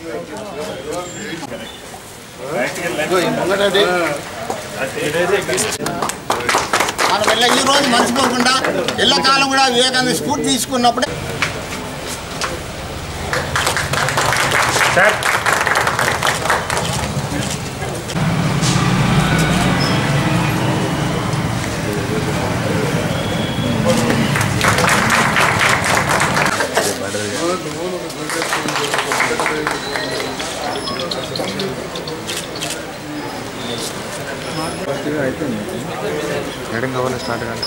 మనం వెళ్ళ ఈ రోజు మర్చిపోకుండా ఎల్లకాలం కూడా వివేకానంద స్ఫూర్తి తీసుకున్నప్పుడే మేడం కావాలి స్టార్ట్ కానీ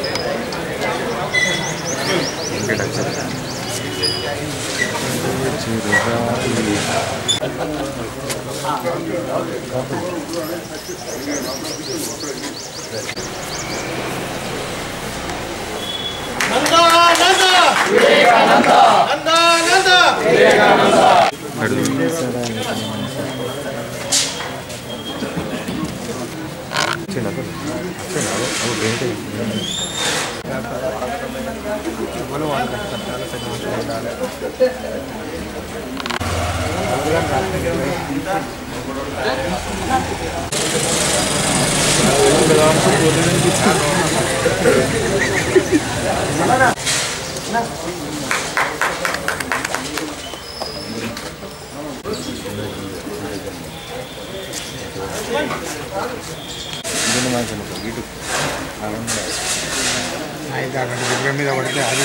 మీద పడితే అది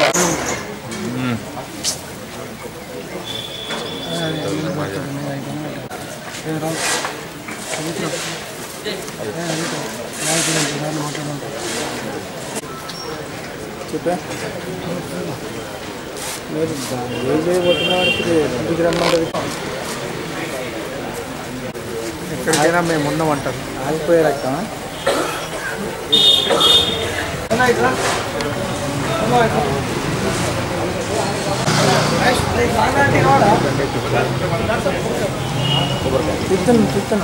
చెప్పా మీరు ఏం చేయబోతున్న వాడికి ఇంటికి రమ్మంటది ఎక్కడికైనా మేము ఉన్నామంటారు ఆగిపోయే రక్తం చూస్తాను చూస్తాను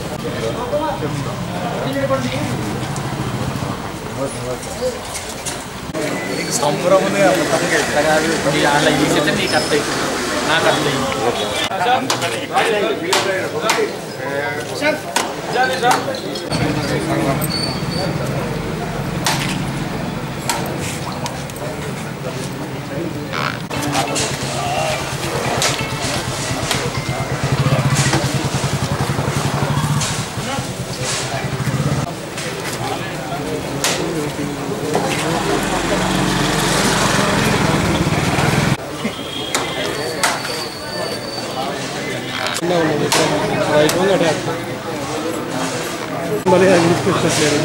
భలే అనిపించట్లేదు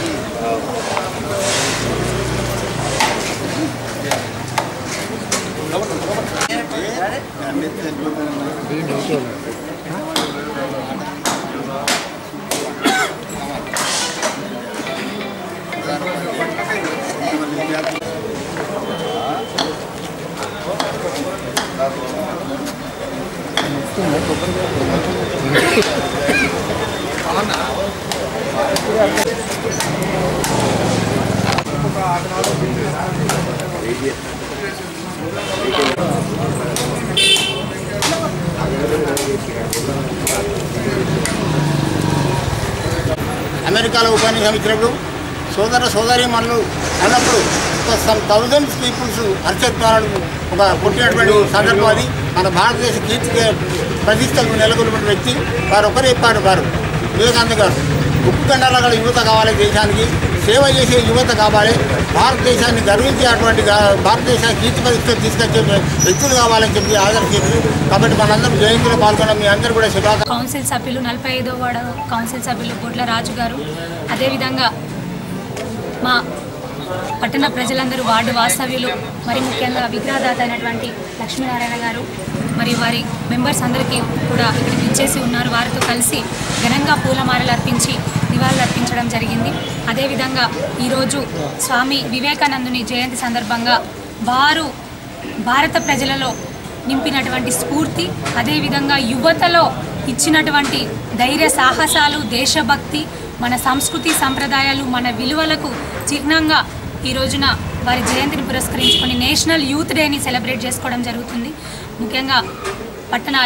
అమెరికాలో ఉపన్యాసం ఇచ్చినప్పుడు సోదర సోదరి మనలు అన్నప్పుడు ఒక సమ్ థౌజండ్స్ పీపుల్స్ హర్షత్వాలను ఒక పుట్టినటువంటి సందర్భం అది మన భారతదేశ కీర్తికి ప్రతిష్టలకు నెలకొల్పిన వ్యక్తి వారు ఒకరు చెప్పారు వారు వివేకానంద గారు ఉప్పు కండాల గల యువత కావాలి దేశానికి సేవ చేసే యువత కావాలి భారతదేశాన్ని గర్వించేటువంటి గా- భారతదేశ కీర్తి పరిస్థితులు తీసుకొచ్చే వ్యక్తులు కావాలని చెప్పి ఆదర్శించారు కాబట్టి మనందరం జయంతిలో పాల్గొన్న మీ అందరూ కూడా శుభాకాంక్షలు కౌన్సిల్ సభ్యులు నలభై ఐదో వార్డ కౌన్సిల్ సభ్యులు బొడ్ల రాజు గారు అదేవిధంగా మా పట్టణ ప్రజలందరూ వార్డు వాస్తవ్యులు మరి ముఖ్యంగా విగ్రహదాత అయినటువంటి లక్ష్మీనారాయణ గారు మరి వారి మెంబర్స్ అందరికీ కూడా ఇక్కడికి ఇచ్చేసి ఉన్నారు వారితో కలిసి ఘనంగా పూలమాలలు అర్పించి నివాళులు అర్పించడం జరిగింది అదేవిధంగా ఈరోజు స్వామి వివేకానందుని జయంతి సందర్భంగా వారు భారత ప్రజలలో నింపినటువంటి స్ఫూర్తి అదేవిధంగా యువతలో ఇచ్చినటువంటి ధైర్య సాహసాలు దేశభక్తి మన సంస్కృతి సంప్రదాయాలు మన విలువలకు చిహ్నంగా ఈ రోజున వారి జయంతిని పురస్కరించుకొని నేషనల్ యూత్ డేని సెలబ్రేట్ చేసుకోవడం జరుగుతుంది ముఖ్యంగా పట్టణ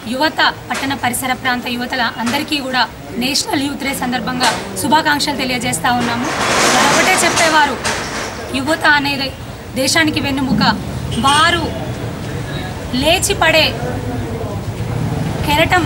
యువత పట్టణ పరిసర ప్రాంత యువతల అందరికీ కూడా నేషనల్ యూత్ డే సందర్భంగా శుభాకాంక్షలు తెలియజేస్తా ఉన్నాము వారు ఒకటే చెప్పేవారు యువత అనేది దేశానికి వెన్నుముక వారు లేచి పడే కెరటం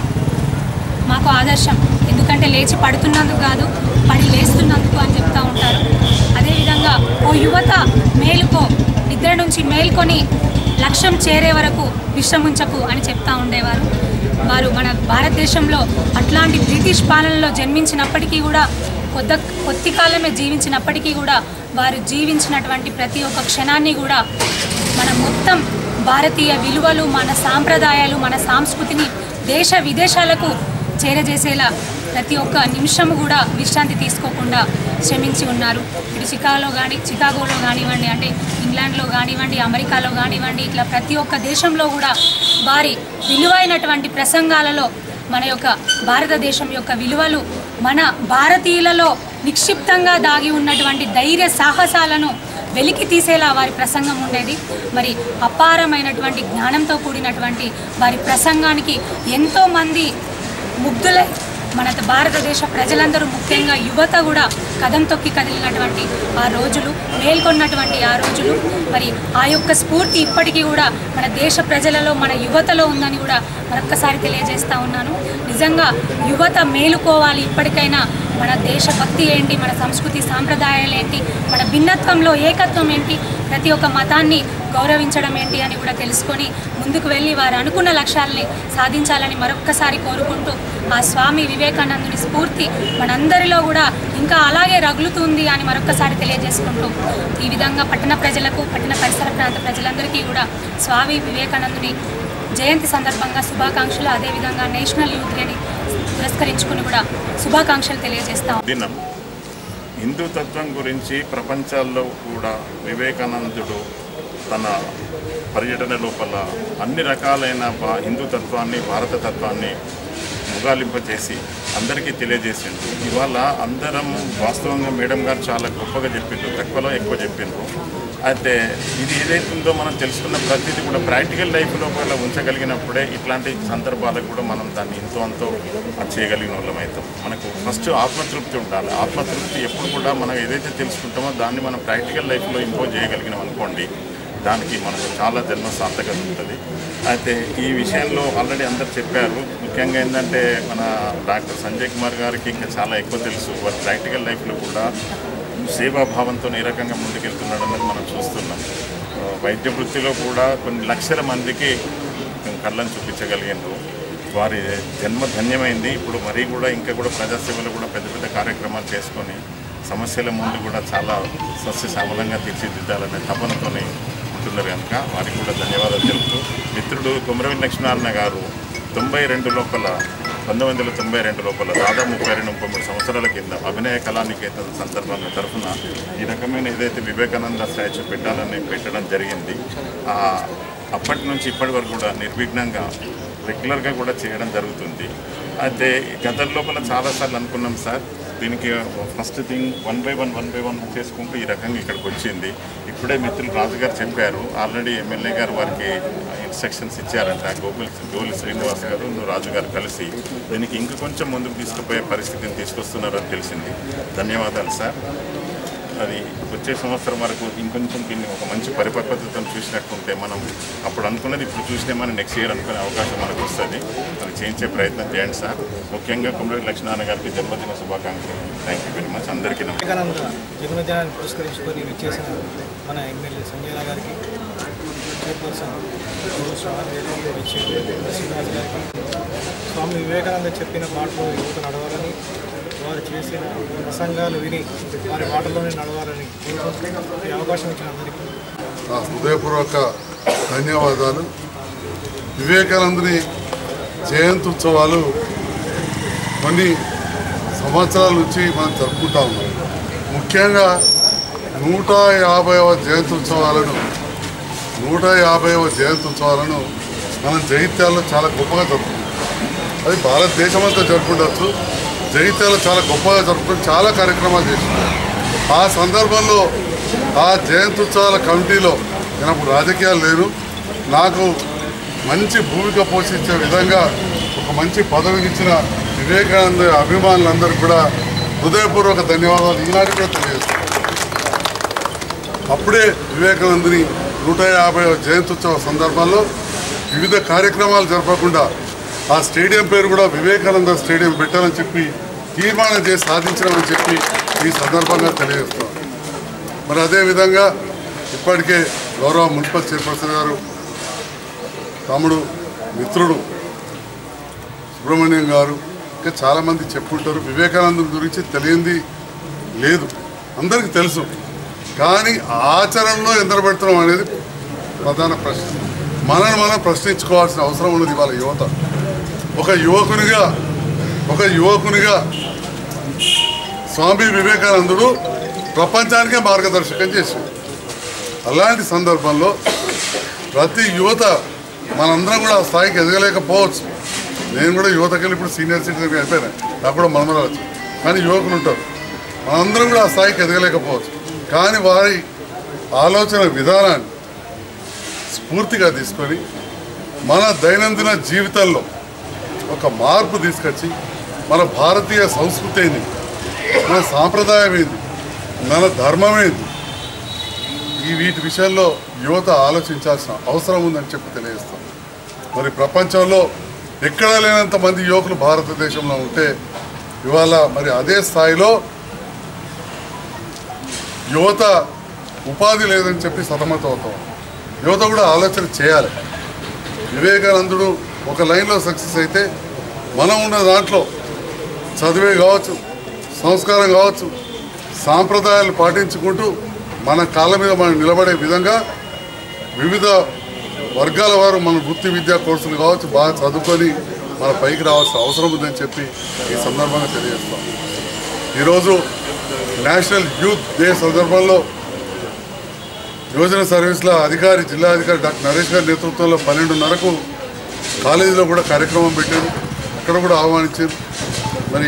మాకు ఆదర్శం ఎందుకంటే లేచి పడుతున్నందుకు కాదు పడి లేస్తున్నందుకు అని చెప్తా ఉంటారు అదేవిధంగా ఓ యువత మేలుకో నిద్ర నుంచి మేల్కొని లక్ష్యం చేరే వరకు విశ్రమించకు అని చెప్తా ఉండేవారు వారు మన భారతదేశంలో అట్లాంటి బ్రిటిష్ పాలనలో జన్మించినప్పటికీ కూడా కొద్ద కొద్ది కాలమే జీవించినప్పటికీ కూడా వారు జీవించినటువంటి ప్రతి ఒక్క క్షణాన్ని కూడా మన మొత్తం భారతీయ విలువలు మన సాంప్రదాయాలు మన సంస్కృతిని దేశ విదేశాలకు చేరజేసేలా ప్రతి ఒక్క నిమిషము కూడా విశ్రాంతి తీసుకోకుండా శ్రమించి ఉన్నారు ఇటు చికాగోలో కానీ చికాగోలో కానివ్వండి అంటే ఇంగ్లాండ్లో కానివ్వండి అమెరికాలో కానివ్వండి ఇట్లా ప్రతి ఒక్క దేశంలో కూడా వారి విలువైనటువంటి ప్రసంగాలలో మన యొక్క భారతదేశం యొక్క విలువలు మన భారతీయులలో నిక్షిప్తంగా దాగి ఉన్నటువంటి ధైర్య సాహసాలను వెలికి తీసేలా వారి ప్రసంగం ఉండేది మరి అపారమైనటువంటి జ్ఞానంతో కూడినటువంటి వారి ప్రసంగానికి ఎంతోమంది ముగ్ధులై మన భారతదేశ ప్రజలందరూ ముఖ్యంగా యువత కూడా కదం తొక్కి కదిలినటువంటి ఆ రోజులు మేల్కొన్నటువంటి ఆ రోజులు మరి ఆ యొక్క స్ఫూర్తి ఇప్పటికీ కూడా మన దేశ ప్రజలలో మన యువతలో ఉందని కూడా మరొక్కసారి తెలియజేస్తా ఉన్నాను నిజంగా యువత మేలుకోవాలి ఇప్పటికైనా మన దేశభక్తి ఏంటి మన సంస్కృతి సాంప్రదాయాలు ఏంటి మన భిన్నత్వంలో ఏకత్వం ఏంటి ప్రతి ఒక్క మతాన్ని గౌరవించడం ఏంటి అని కూడా తెలుసుకొని ముందుకు వెళ్ళి వారు అనుకున్న లక్ష్యాలని సాధించాలని మరొక్కసారి కోరుకుంటూ ఆ స్వామి వివేకానందుని స్ఫూర్తి మనందరిలో కూడా ఇంకా అలాగే రగులుతుంది అని మరొక్కసారి తెలియజేసుకుంటూ ఈ విధంగా పట్టణ ప్రజలకు పట్టణ పరిసర ప్రాంత ప్రజలందరికీ కూడా స్వామి వివేకానందుని జయంతి సందర్భంగా శుభాకాంక్షలు అదేవిధంగా నేషనల్ యూత్ డేని పురస్కరించుకుని కూడా శుభాకాంక్షలు తెలియజేస్తాం దినం హిందూ తత్వం గురించి ప్రపంచాల్లో కూడా వివేకానందుడు తన పర్యటన లోపల అన్ని రకాలైన భా హిందూ తత్వాన్ని భారత తత్వాన్ని ముగాలింపచేసి అందరికీ తెలియజేసిండ్రు ఇవాళ అందరం వాస్తవంగా మేడం గారు చాలా గొప్పగా చెప్పిండ్రు తక్కువలో ఎక్కువ చెప్పిండ్రు అయితే ఇది ఏదైతుందో మనం తెలుసుకున్న ప్రతిదీ కూడా ప్రాక్టికల్ లైఫ్లో కూడా ఉంచగలిగినప్పుడే ఇట్లాంటి సందర్భాలకు కూడా మనం దాన్ని ఎంతో అంతో చేయగలిగిన వాళ్ళం అవుతాం మనకు ఫస్ట్ ఆత్మతృప్తి ఉండాలి ఆత్మతృప్తి ఎప్పుడు కూడా మనం ఏదైతే తెలుసుకుంటామో దాన్ని మనం ప్రాక్టికల్ లైఫ్లో ఇంపోజ్ చేయగలిగినాం అనుకోండి దానికి మనకు చాలా జన్మ సార్థకత ఉంటుంది అయితే ఈ విషయంలో ఆల్రెడీ అందరు చెప్పారు ముఖ్యంగా ఏంటంటే మన డాక్టర్ సంజయ్ కుమార్ గారికి ఇంకా చాలా ఎక్కువ తెలుసు వారి ప్రాక్టికల్ లైఫ్లో కూడా సేవాభావంతో ఏ రకంగా ముందుకెళ్తున్నాడు అన్నది మనం చూస్తున్నాం ఆ, వైద్య వృత్తిలో కూడా కొన్ని లక్షల మందికి కళ్ళను చూపించగలిగినారు వారి జన్మ ధన్యమైంది ఇప్పుడు మరీ కూడా ఇంకా కూడా ప్రజాసేవలో కూడా పెద్ద పెద్ద కార్యక్రమాలు చేసుకొని సమస్యల ముందు కూడా చాలా సస్యశ్యామలంగా తీర్చిదిద్దాలనే తపనతోని ఉంటున్నారు కనుక వారికి కూడా ధన్యవాదాలు తెలుపుతూ మిత్రుడు కొమరవెల్లి లక్ష్మీనారాయణ గారు తొంభై రెండు లోపల పంతొమ్మిది వందల తొంభై రెండు లోపల దాదాపు ముప్పై రెండు ముప్పై మూడు సంవత్సరాల కింద అభినయ కళానికేతన సందర్భంగా తరఫున ఈ రకమైన ఏదైతే వివేకానంద స్టాచ్యూ పెట్టాలని పెట్టడం జరిగింది ఆ, అప్పటి నుంచి ఇప్పటి వరకు కూడా నిర్విఘ్నంగా రెగ్యులర్గా కూడా చేయడం జరుగుతుంది అయితే గతం లోపల చాలాసార్లు అనుకున్నాం సార్ దీనికి first thing one by one one by one చేసుకుంటూ ఈ రకంగా ఇక్కడికి వచ్చింది ఇప్పుడే మిత్రులు రాజు గారు చెప్పారు ఆల్రెడీ ఎమ్మెల్యే గారు వారికి ఇన్స్ట్రక్షన్స్ ఇచ్చారంట గోకుల్ గోలి శ్రీనివాస్ గారు నువ్వు రాజు గారు కలిసి దీనికి ఇంక కొంచెం ముందుకు తీసుకుపోయే పరిస్థితిని తీసుకొస్తున్నారని తెలిసింది ధన్యవాదాలు సార్ అది వచ్చే సంవత్సరం వరకు ఇంకొంచెం దీన్ని ఒక మంచి పరిపక్వతతో చూసినట్టుంటే మనం అప్పుడు అనుకున్నది ఇప్పుడు చూసినా మనం నెక్స్ట్ ఇయర్ అనుకునే అవకాశం మనకు వస్తుంది అది చేయించే ప్రయత్నం చేయండి సార్ ముఖ్యంగా కుమ్మడి లక్ష్మీనారాయణ గారికి జన్మదిన శుభాకాంక్షలు థ్యాంక్ యూ వెరీ మచ్ అందరికీ నమస్కారం వివేకానంద జన్మదినాన్ని పురస్కరించుకొని విచ్చేసిన మన ఎమ్మెల్యే సంజయ్ గారికి చైర్పర్సన్ గౌరవ స్వామి శ్రీనివాస్ గారికి స్వామి వివేకానంద చెప్పిన మాటలో యువత నడవాలని వారు చేసిన ప్రసంగాలు విని వారి మాటలోనే నడవాలని కోరుకుంటూ ఈ అవకాశం ఇచ్చిన అందరికీ నా హృదయపూర్వక ధన్యవాదాలు వివేకానందుని జయంతి ఉత్సవాలు కొన్ని సంవత్సరాల నుంచి మనం జరుపుకుంటా ఉన్నాం ముఖ్యంగా నూట యాభైవ జయంతి ఉత్సవాలను నూట యాభైవ జయంతి ఉత్సవాలను మనం జగిత్యాలలో చాలా గొప్పగా జరుపుకుంటాం అది భారతదేశం అంతా జరుపుకుండొచ్చు జగిత్యాలలో చాలా గొప్పగా జరుపుకుని చాలా కార్యక్రమాలు చేసినాం ఆ సందర్భంలో ఆ జయంతి ఉత్సవాల కమిటీలో నేను అప్పుడు రాజకీయాలు లేను నాకు మంచి భూమిక పోషించే విధంగా ఒక మంచి పదవిని ఇచ్చిన వివేకానంద అభిమానులందరూ కూడా హృదయపూర్వక ధన్యవాదాలు ఈనాటి కూడా తెలియజేస్తాను అప్పుడే వివేకానందుని నూట యాభై జయంత్యుత్సవ సందర్భంలో వివిధ కార్యక్రమాలు జరపకుండా ఆ స్టేడియం పేరు కూడా వివేకానంద స్టేడియం పెట్టాలని చెప్పి తీర్మానం చేసి సాధించడమని చెప్పి ఈ సందర్భంగా తెలియజేస్తాం మరి అదేవిధంగా ఇప్పటికే గౌరవ మున్సిపల్ చైర్పర్సన్ గారు తమ్ముడు మిత్రుడు సుబ్రహ్మణ్యం గారు ఇంకా చాలామంది చెప్పుకుంటారు వివేకానందం గురించి తెలియంది లేదు అందరికీ తెలుసు కానీ ఆచరణలో ఎంత పెడుతున్నాం అనేది ప్రధాన ప్రశ్న మనల్ని మనం ప్రశ్నించుకోవాల్సిన అవసరం ఉన్నది వాళ్ళ యువత ఒక యువకునిగా ఒక యువకునిగా స్వామి వివేకానందుడు ప్రపంచానికే మార్గదర్శకం చేసింది అలాంటి సందర్భంలో ప్రతి యువత మనందరం కూడా ఆ స్థాయికి ఎదగలేకపోవచ్చు నేను కూడా యువతకెళ్ళి ఇప్పుడు సీనియర్ సిటిజన్ అయిపోయినా నాకు కూడా మనమరావచ్చు కానీ యువకులు ఉంటారు మనందరం కూడా ఆ స్థాయికి ఎదగలేకపోవచ్చు కానీ వారి ఆలోచన విధానాన్ని స్ఫూర్తిగా తీసుకొని మన దైనందిన జీవితంలో ఒక మార్పు తీసుకొచ్చి మన భారతీయ సంస్కృతి ఏంది మన సాంప్రదాయం ఏంది మన ధర్మం ఏంది ఈ వీటి విషయంలో యువత ఆలోచించాల్సిన అవసరం ఉందని చెప్పి తెలియజేస్తాం మరి ప్రపంచంలో ఎక్కడా లేనంత మంది యువకులు భారతదేశంలో ఉంటే ఇవాళ మరి అదే స్థాయిలో యువత ఉపాధి లేదని చెప్పి సతమతం అవుతాం యువత కూడా ఆలోచన చేయాలి వివేకానందుడు ఒక లైన్లో సక్సెస్ అయితే మనం ఉన్న దాంట్లో చదివే కావచ్చు సంస్కారం కావచ్చు సాంప్రదాయాలు పాటించుకుంటూ మన కాళ్ళ మీద మనం నిలబడే విధంగా వివిధ వర్గాల వారు మన వృత్తి విద్యా కోర్సులు కావచ్చు బాగా చదువుకొని మన పైకి రావాల్సిన అవసరం ఉందని చెప్పి ఈ సందర్భంగా తెలియజేస్తాం ఈరోజు నేషనల్ యూత్ డే సందర్భంలో యువజన సర్వీసుల అధికారి జిల్లా అధికారి డాక్టర్ నరేష్ గారి నేతృత్వంలో పన్నెండున్నరకు కాలేజీలో కూడా కార్యక్రమం పెట్టారు అక్కడ కూడా ఆహ్వానించారు మరి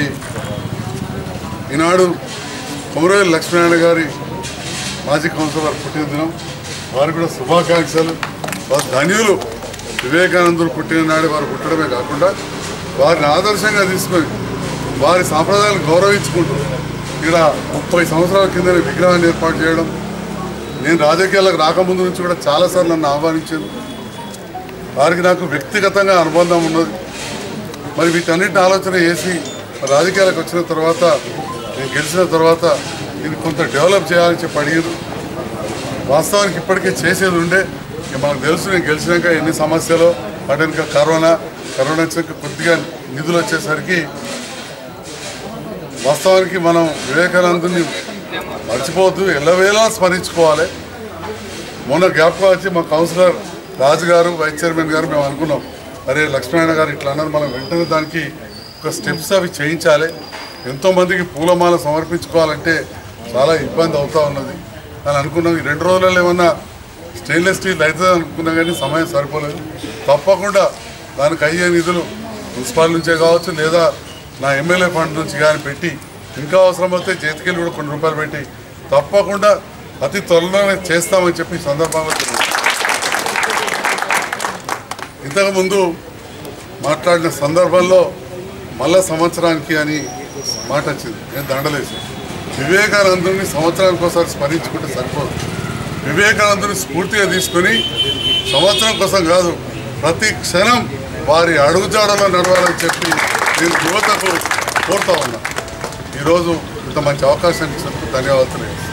ఈనాడు కొమరవేలి లక్ష్మీనారాయణ గారి మాజీ కౌన్సిలర్ పుట్టినదినం వారికి కూడా శుభాకాంక్షలు వారు ధన్యులు వివేకానందుడు పుట్టిన నాడు వారు పుట్టడమే కాకుండా వారిని ఆదర్శంగా తీసుకొని వారి సాంప్రదాయాలను గౌరవించుకుంటూ ఇక్కడ ముప్పై సంవత్సరాల కింద విగ్రహాన్ని ఏర్పాటు చేయడం నేను రాజకీయాలకు రాకముందు నుంచి కూడా చాలాసార్లు నన్ను ఆహ్వానించాను వారికి నాకు వ్యక్తిగతంగా అనుబంధం ఉన్నది మరి వీటన్నిటిని ఆలోచన చేసి మరి రాజకీయాలకు వచ్చిన తర్వాత నేను గెలిచిన తర్వాత ఇది కొంత డెవలప్ చేయాలని చెప్పి అడిగారు వాస్తవానికి ఇప్పటికే చేసేది ఉండే ఇక మనకు తెలుసు నేను గెలిచినాక ఎన్ని సమస్యలు అటు వెనుక కరోనా కరోనా వచ్చాక కొద్దిగా నిధులు వచ్చేసరికి వాస్తవానికి మనం వివేకానందుని మర్చిపోవద్దు ఎల్లవేళలా స్మరించుకోవాలి మొన్న జ్ఞాపకం వచ్చి మా కౌన్సిలర్ రాజు గారు వైస్ చైర్మన్ గారు మేము అనుకున్నాం అరే లక్ష్మీనారాయణ గారు ఇట్లా అన్నారు మనం వెంటనే దానికి ఒక స్టెప్స్ అవి చేయించాలి ఎంతోమందికి పూలమాల సమర్పించుకోవాలంటే చాలా ఇబ్బంది అవుతా ఉన్నది అని అనుకున్నాం ఈ రెండు రోజులలో ఏమన్నా స్టెయిన్లెస్ స్టీల్ అవుతుంది అనుకున్నా కానీ సమయం సరిపోలేదు తప్పకుండా దానికి అయ్యే నిధులు మున్సిపాల్ నుంచే కావచ్చు లేదా నా ఎమ్మెల్యే ఫండ్ నుంచి కానీ పెట్టి ఇంకా అవసరమైతే చేతికెళ్ళి కూడా కొన్ని రూపాయలు పెట్టి తప్పకుండా అతి త్వరలోనే చేస్తామని చెప్పి ఈ సందర్భంగా తెలియజేస్తున్నాను. ఇంతకుముందు మాట్లాడిన సందర్భంలో మళ్ళా సంవత్సరానికి అని మాట వచ్చింది నేను దండలేసి వివేకానందుని సంవత్సరానికి ఒకసారి స్మరించుకుంటే సరిపోదు వివేకానందుని స్ఫూర్తిగా తీసుకొని సంవత్సరం కోసం కాదు ప్రతి క్షణం వారి అడుగుజాడలో నడవాలని చెప్పి నేను యువతకు కోరుతా ఉన్నా ఈరోజు ఇంత మంచి అవకాశాన్ని ఇచ్చినందుకు ధన్యవాదాలు తెలియజేస్తున్నాను.